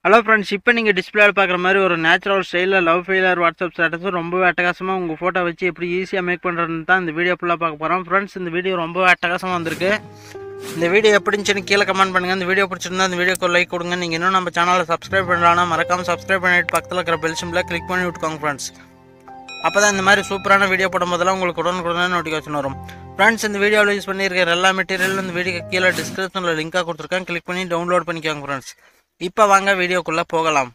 hello friends இப்போ நீங்கள் டிஸ்பிளேல பார்க்குற மாதிரி ஒரு நேச்சுரல் ஸ்டைலில் லவ் ஃபெயிலர் வாட்ஸ்அப் ஸ்டேட்டஸ் ரொம்பவே அட்டகாசமாக உங்கள் ஃபோட்டோ வச்சு எப்படி ஈஸியாக மேக் பண்ணுறதுன்னு தான் இந்த வீடியோ ஃபுல்லாக பார்க்க போகிறோம் ஃப்ரெண்ட்ஸ் இந்த வீடியோ ரொம்ப அட்டகாசமாக வந்திருக்கு இந்த வீடியோ எப்படி இருந்துச்சுன்னு கீழே கமெண்ட் பண்ணுங்கள் இந்த வீடியோ பிடிச்சிருந்தா இந்த வீடியோக்கு லைக் கொடுங்க நீங்கள் இன்னும் நம்ம சேனலை சப்ஸ்கிரைப் பண்ணலாம்னா மறக்காமல் சப்ஸ்கிரைப் பண்ணிட்டு பக்கத்தில் இருக்கிற பெல் சிம்பிளை கிளிக் பண்ணி விட்டுக்கோங்க ஃப்ரெண்ட்ஸ் அப்போ தான் இந்த மாதிரி சூப்பரான வீடியோ போடும்போதெல்லாம் உங்களுக்கு உடனுக்குடனே நோட்டிஃபிகேஷன் வரும் ஃப்ரெண்ட்ஸ் இந்த வீடியோவில் யூஸ் பண்ணியிருக்கிற எல்லா மெட்டீரியலும் இந்த வீடியோ கீழே டிஸ்கிரிப்ஷனில் லிங்காக கொடுத்துருக்கேன் கிளிக் பண்ணி டவுன்லோட் பண்ணிக்கோங்க ஃப்ரெண்ட்ஸ் இப்போ வாங்க வீடியோக்குள்ளே போகலாம்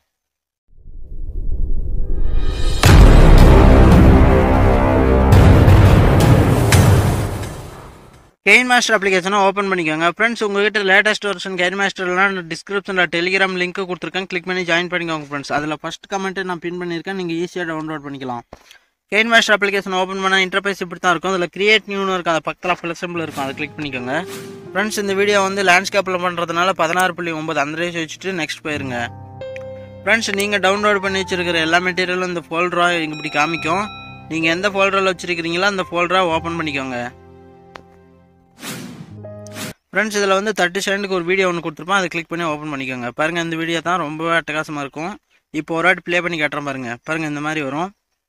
கெயின் மாஸ்டர் அப்ளிகேஷனை ஓப்பன் பண்ணிக்கோங்க ஃப்ரெண்ட்ஸ் உங்ககிட்ட லேட்டஸ்ட் வெர்ஷன் கெயின் மாஸ்டர்லாம் டிஸ்கிரிப்ஷனில் டெலிகிராம் லிங்க் கொடுத்துருக்கேன் கிளிக் பண்ணி ஜாயின் பண்ணிக்கோங்க ஃப்ரெண்ட்ஸ் அதில் ஃபஸ்ட் கமெண்ட்டு நான் பின் பண்ணியிருக்கேன் நீங்கள் ஈஸியாக டவுன்லோட் பண்ணிக்கலாம் கெயின் மாஸ்டர் அப்ளிகேஷன் ஓப்பன் பண்ணால் இன்டர்ஃபேஸ் இப்படி தான் இருக்கும் அதில் கிரியேட் நியூன்னு இருக்கும் அது பக்கத்தில் ப்ளஸ் சிம்பிள் இருக்கும் அதை கிளிக் பண்ணிக்கோங்க ஃப்ரெண்ட்ஸ் இந்த வீடியோ வந்து லேண்ட்ஸ்கேப்பில் பண்ணுறதுனால பதினாறு புள்ளி ஒம்பது அந்த ரேஸ் வச்சுட்டு நெக்ஸ்ட் போயிருங்க ஃப்ரெண்ட்ஸ் நீங்கள் டவுன்லோட் பண்ணி வச்சிருக்கிற எல்லா மெட்டீரியலும் இந்த ஃபோல்டராக இப்படி காமிக்கும் நீங்கள் எந்த ஃபோல்டரில் வச்சுருக்கிறீங்களோ அந்த ஃபோல்டராக ஓப்பன் பண்ணிக்கோங்க ஃப்ரெண்ட்ஸ் இதில் வந்து தேர்ட்டி செகண்டுக்கு ஒரு வீடியோ ஒன்று கொடுத்துருப்போம் அதை கிளிக் பண்ணி ஓப்பன் பண்ணிக்கோங்க பாருங்கள் இந்த வீடியோ தான் ரொம்ப அட்டகாசமாக இருக்கும் இப்போ ஒரு வாட்டி ப்ளே பண்ணி காட்டுறேன் பாருங்கள் பாருங்கள் இந்த மாதிரி வரும்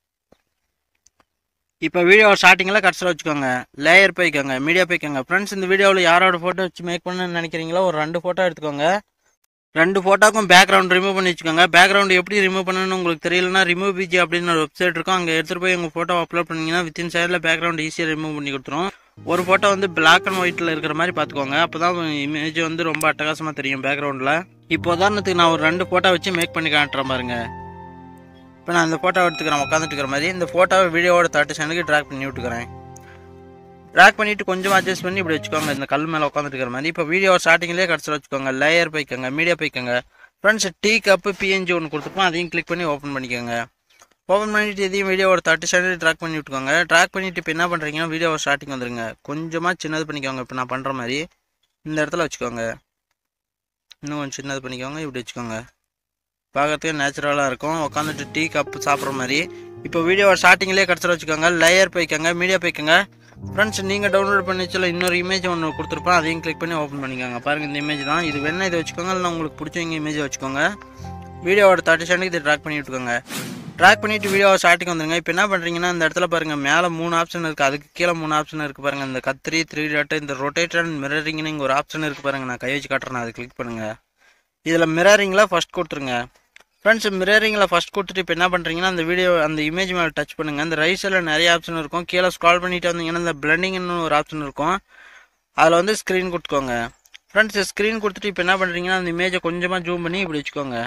இப்போ வீடியோ ஸ்டார்டிங்கில் கட்சியில் வச்சுக்கோங்க லேயர் போய்க்கோங்க மீடியா போய்க்கோங்க ஃப்ரெண்ட்ஸ் இந்த வீடியோவில் யாரோட ஃபோட்டோ வச்சு மேக் பண்ணணும்னு நினைக்கிறீங்களோ ஒரு ரெண்டு ஃபோட்டோ எடுத்துக்கோங்க ரெண்டு ஃபோட்டோக்கும் பேக்ரவுண்ட் ரிமூவ் பண்ணி வச்சுக்கோங்க பேக்ரவுண்ட் எப்படி ரிமூவ் பண்ணணும்னு உங்களுக்கு தெரியலனா ரிமூவ் பிஜி அப்படின்னு ஒரு வெப்சைட் இருக்கும் அங்கே எடுத்துகிட்டு போய் உங்கள் ஃபோட்டோ அப்லோட் பண்ணிங்கன்னா வித்தின் சைடில் பேக்ரவுண்ட் ஈஸியாக ரிமூவ் பண்ணி கொடுத்துரும் ஒரு ஃபோட்டோ வந்து பிளாக் அண்ட் ஒயிட்டில் இருக்கிற மாதிரி பார்த்துக்கோங்க அப்போ தான் இமேஜ் வந்து ரொம்ப அட்டகாசமாக தெரியும் பேக்ரவுண்டில் இப்போ உதாரணத்துக்கு நான் ஒரு ரெண்டு ஃபோட்டோ வச்சு மேக் பண்ணி காட்டுறேன் பாருங்க இப்போ நான் இந்த ஃபோட்டோ எடுத்துக்கிறேன் உட்காந்துட்டு இருக்கிற மாதிரி இந்த ஃபோட்டோவை வீடியோவோட தேர்ட்டி செகண்டுக்கு ட்ராக் பண்ணி விட்டுக்கிறேன் ட்ராக் பண்ணிவிட்டு கொஞ்சம் அட்ஜஸ்ட் பண்ணி இப்படி வச்சுக்கோங்க இந்த கல் மேலே உட்காந்துட்டு இருக்கிற மாதிரி இப்போ வீடியோ ஸ்டார்டிங்லேயே கடைசியில் வச்சுக்கோங்க லேயர் போய்க்கோங்க மீடியா போய்க்கோங்க ஃப்ரெண்ட்ஸ் டீ கப்பு பிஎன்ஜி ஒன்று கொடுத்துருப்போம் அதையும் கிளிக் பண்ணி ஓப்பன் பண்ணிக்கோங்க ஓப்பன் பண்ணிட்டு இதையும் வீடியோவோட தேர்ட்டி செகண்ட் ட்ராக் பண்ணி விட்டுக்கோங்க ட்ராக் பண்ணிட்டு இப்போ என்ன பண்ணுறீங்கன்னா வீடியோ ஸ்டார்டிங் வந்துருங்க கொஞ்சமாக சின்னது பண்ணிக்கோங்க இப்போ நான் பண்ணுற மாதிரி இந்த இடத்துல வச்சுக்கோங்க இன்னும் கொஞ்சம் சின்னது பண்ணிக்கோங்க இப்படி வச்சுக்கோங்க பார்க்கறதுக்கு நேச்சுரலாக இருக்கும் உட்காந்துட்டு டீ கப்பு சாப்பிட்ற மாதிரி இப்போ வீடியோ ஸ்டார்டிங்லேயே கடைசியில் வச்சுக்கோங்க லேயர் போய்க்கோங்க மீடியா போய்க்கோங்க ஃப்ரெண்ட்ஸ் நீங்கள் டவுன்லோட் பண்ணி வச்சுல இன்னொரு இமேஜ் ஒன்று கொடுத்துருப்பேன் அதையும் கிளிக் பண்ணி ஓப்பன் பண்ணிக்கோங்க பாருங்கள் இந்த இமேஜ் தான் இது வேணா இதை வச்சுக்கோங்க இல்லை உங்களுக்கு பிடிச்சவங்க இமேஜை வச்சுக்கோங்க வீடியோவோட தேர்ட்டி செகண்டுக்கு இதை ட்ராக் பண்ணி விட்டுக்கோங்க ட்ராக் பண்ணிட்டு வீடியோ ஸ்டார்டிங் வந்துருங்க இப்போ என்ன பண்ணுறீங்கன்னா இந்த இடத்துல பாருங்கள் மேலே மூணு ஆப்ஷன் இருக்குது அதுக்கு கீழே மூணு ஆப்ஷன் இருக்குது பாருங்கள் இந்த கத்திரி த்ரீ டாட் இந்த ரொட்டேட் அண்ட் மிரரிங்னு இங்கே ஒரு ஆப்ஷன் இருக்குது பாருங்கள் நான் கை வச்சு காட்டுறேன் அதை கிளிக் பண்ணுங்கள் இதில் மிரரிங்கில் ஃபஸ்ட் கொடுத்துருங்க ஃப்ரெண்ட்ஸ் மிரரிங்கில் ஃபஸ்ட் கொடுத்துட்டு இப்போ என்ன பண்ணுறீங்கன்னா அந்த வீடியோ அந்த இமேஜ் மேலே டச் பண்ணுங்கள் அந்த ரைட் சைடில் நிறைய ஆப்ஷன் இருக்கும் கீழே ஸ்க்ரால் பண்ணிட்டு வந்தீங்கன்னா இந்த பிளண்டிங்னு ஒரு ஆப்ஷன் இருக்கும் அதில் வந்து ஸ்க்ரீன் கொடுத்துக்கோங்க ஃப்ரெண்ட்ஸ் ஸ்க்ரீன் கொடுத்துட்டு இப்போ என்ன பண்ணுறீங்கன்னா அந்த இமேஜை கொஞ்சமாக ஜூம் பண்ணி இப்படி வச்சுக்கோங்க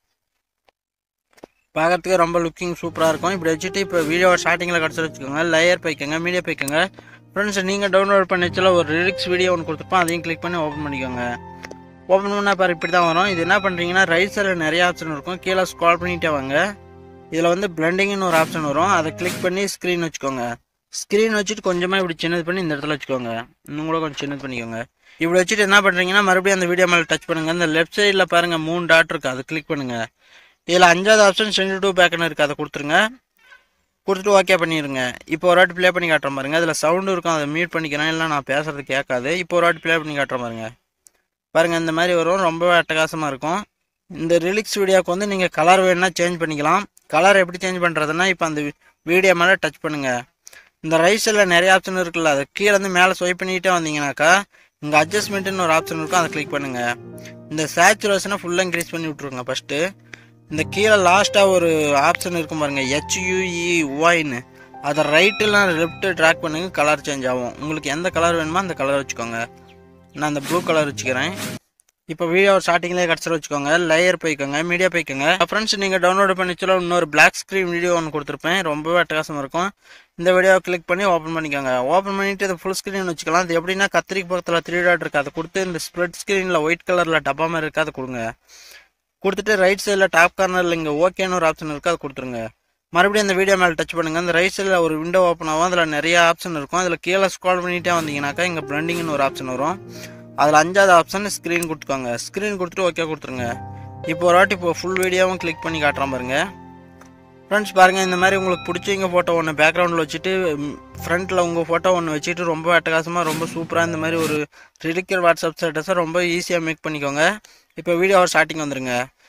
பார்க்கறதுக்கு ரொம்ப லுக்கிங் சூப்பராக இருக்கும் இப்படி வச்சுட்டு இப்போ வீடியோ ஸ்டார்டிங்கில் கிடச்சி வச்சுக்கோங்க லேயர் போய்க்கோங்க மீடியா போய்க்கோங்க ஃப்ரெண்ட்ஸ் நீங்கள் டவுன்லோட் பண்ணி வச்சால ஒரு லிரிக்ஸ் வீடியோ ஒன்று கொடுத்துருப்போம் அதையும் கிளிக் பண்ணி ஓப்பன் பண்ணிக்கோங்க ஓப்பன் பண்ணால் பாரு இப்படி தான் வரும் இது என்ன பண்ணுறீங்கன்னா ரைட் சைடில் நிறைய ஆப்ஷன் இருக்கும் கீழே ஸ்க்ரால் பண்ணிட்டே வாங்க இதில் வந்து பிளண்டிங்னு ஒரு ஆப்ஷன் வரும் அதை கிளிக் பண்ணி ஸ்க்ரீன் வச்சுக்கோங்க ஸ்க்ரீன் வச்சுட்டு கொஞ்சமாக இப்படி சின்னது பண்ணி இந்த இடத்துல வச்சுக்கோங்க இன்னும் கூட கொஞ்சம் சின்னது பண்ணிக்கோங்க இப்படி வச்சுட்டு என்ன பண்ணுறீங்கன்னா மறுபடியும் அந்த வீடியோ மேலே டச் பண்ணுங்கள் இந்த லெஃப்ட் சைடில் பாருங்கள் மூணு டாட் இருக்குது அதை கிளிக் பண்ணுங்கள் இதில் அஞ்சாவது ஆப்ஷன் சென்ட் டூ பேக்குன்னு இருக்குது அதை கொடுத்துருங்க கொடுத்துட்டு ஓகே பண்ணிடுங்க இப்போ ஒரு வாட்டி ப்ளே பண்ணி காட்டுறேன் பாருங்க அதில் சவுண்டு இருக்கும் அதை மியூட் பண்ணிக்கிறேன் இல்லை நான் பேசுறது கேட்காது இப்போ ஒரு வாட்டி ப்ளே பண்ணி காட்டுறேன் பாருங்க பாருங்கள் இந்த மாதிரி வரும் ரொம்ப அட்டகாசமாக இருக்கும் இந்த ரிலிக்ஸ் வீடியோக்கு வந்து நீங்கள் கலர் வேணும்னா சேஞ்ச் பண்ணிக்கலாம் கலர் எப்படி சேஞ்ச் பண்ணுறதுன்னா இப்போ அந்த வீடியோ மேலே டச் பண்ணுங்கள் இந்த ரைட் சைடில் நிறைய ஆப்ஷன் இருக்குல்ல அது கீழே வந்து மேலே ஸ்வைப் பண்ணிக்கிட்டே வந்தீங்கன்னாக்கா இங்கே அட்ஜஸ்ட்மெண்ட்டுன்னு ஒரு ஆப்ஷன் இருக்கும் அதை கிளிக் பண்ணுங்கள் இந்த சேச்சுரேஷனை ஃபுல்லாக இன்க்ரீஸ் பண்ணி விட்ருங்க ஃபஸ்ட்டு இந்த கீழே லாஸ்ட்டாக ஒரு ஆப்ஷன் இருக்கும் பாருங்க ஹெச்யூஇ ஒய்னு அதை ரைட்டில் லெஃப்ட்டு ட்ராக் பண்ணுங்க கலர் சேஞ்ச் ஆகும் உங்களுக்கு எந்த கலர் வேணுமோ அந்த கலர் வச்சுக்கோங்க நான் அந்த ப்ளூ கலர் வச்சுக்கிறேன் இப்போ வீடியோ ஸ்டார்டிங்லேயே கிடச்சிட வச்சுக்கோங்க லேயர் போய்க்கோங்க மீடியா போய்க்கோங்க ஃப்ரெண்ட்ஸ் நீங்கள் டவுன்லோட் பண்ணி வச்சுல இன்னொரு பிளாக் ஸ்க்ரீன் வீடியோ ஒன்று கொடுத்துருப்பேன் ரொம்பவே அட்டகாசமாக இருக்கும் இந்த வீடியோவை கிளிக் பண்ணி ஓப்பன் பண்ணிக்கோங்க ஓப்பன் பண்ணிட்டு இதை ஃபுல் ஸ்க்ரீன் வச்சுக்கலாம் இது எப்படின்னா கத்திரிக்கு பக்கத்தில் த்ரீ டாட் இருக்குது அதை கொடுத்து இந்த ஸ்ப்ரெட் ஸ்க்ரீனில் ஒயிட் கலரில் டப்பா மாதிரி இருக்குது அதை கொடுங்க கொடுத்துட்டு ரைட் சைடில் டாப் கார்னரில் இங்கே ஓகேன்னு ஒரு ஆப்ஷன் இருக்குது அது கொடுத்துருங்க மறுபடியும் அந்த வீடியோ மேலே டச் பண்ணுங்கள் அந்த ரைட் சைடில் ஒரு விண்டோ ஓப்பன் ஆகும் அதில் நிறைய ஆப்ஷன் இருக்கும் அதில் கீழே ஸ்க்ரால் பண்ணிகிட்டே வந்தீங்கன்னாக்கா இங்கே பிளண்டிங்னு ஒரு ஆப்ஷன் வரும் அதில் அஞ்சாவது ஆப்ஷன் ஸ்க்ரீன் கொடுத்துக்கோங்க ஸ்க்ரீன் கொடுத்துட்டு ஓகே கொடுத்துருங்க இப்போ ஒரு வாட்டி இப்போ ஃபுல் வீடியோவும் கிளிக் பண்ணி காட்டுறேன் பாருங்க ஃப்ரெண்ட்ஸ் பாருங்கள் இந்த மாதிரி உங்களுக்கு பிடிச்சவங்க ஃபோட்டோ ஒன்று பேக்ரவுண்டில் வச்சுட்டு ஃப்ரண்ட்டில் உங்கள் ஃபோட்டோ ஒன்று வச்சுட்டு ரொம்ப அட்டகாசமாக ரொம்ப சூப்பராக இந்த மாதிரி ஒரு ரிலிக்கர் வாட்ஸ்அப் ஸ்டேட்டஸை ரொம்ப ஈஸியாக மேக் பண்ணிக்கோங்க இப்போ வீடியோ ஸ்டார்டிங் வந்துருங்க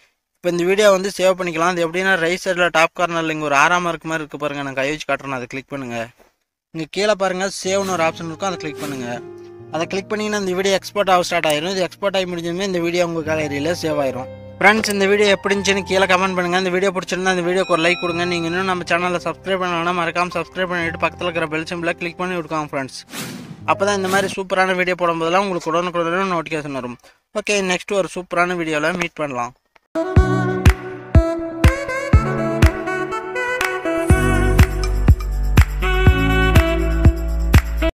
இப்போ இந்த வீடியோ வந்து சேவ் பண்ணிக்கலாம் அது எப்படின்னா ரைட் சைடில் டாப் கார்னரில் இங்கே ஒரு ஆறாம இருக்க மாதிரி இருக்கு பாருங்க நான் கை வச்சு காட்டுறேன் அதை கிளிக் பண்ணுங்க இங்கே கீழே பாருங்க சேவ்னு ஒரு ஆப்ஷன் இருக்கும் அதை கிளிக் பண்ணுங்க அதை கிளிக் பண்ணிங்கன்னா இந்த வீடியோ எக்ஸ்போர்ட் ஆக ஸ்டார்ட் ஆயிரும் இது எக்ஸ்போர்ட் ஆகி முடிஞ்சதுமே இந்த வீடியோ உங்கள் கேலரியில் சேவ் ஆயிரும் ஃப்ரெண்ட்ஸ் இந்த வீடியோ எப்படி இருந்துச்சுன்னு கீழே கமெண்ட் பண்ணுங்க இந்த வீடியோ பிடிச்சிருந்தா இந்த வீடியோக்கு ஒரு லைக் கொடுங்க நீங்கள் இன்னும் நம்ம சேனலை சப்ஸ்கிரைப் பண்ணலாம் மறக்காம சப்ஸ்கிரைப் பண்ணிட்டு பக்கத்தில் இருக்கிற பெல் சிம்பிளை கிளிக் பண்ணி விட்டுக்கோங்க ஃப்ரெண்ட்ஸ் அப்போ தான் இந்த மாதிரி சூப்பரான வீடியோ போடும்போதெல்லாம் உங்களுக்கு உடனுக்குடன் நோட்டிஃபிகேஷன் வரும் ஓகே நெக்ஸ்ட் ஒரு சூப்பரான வீடியோவில் மீட் பண்ணலாம்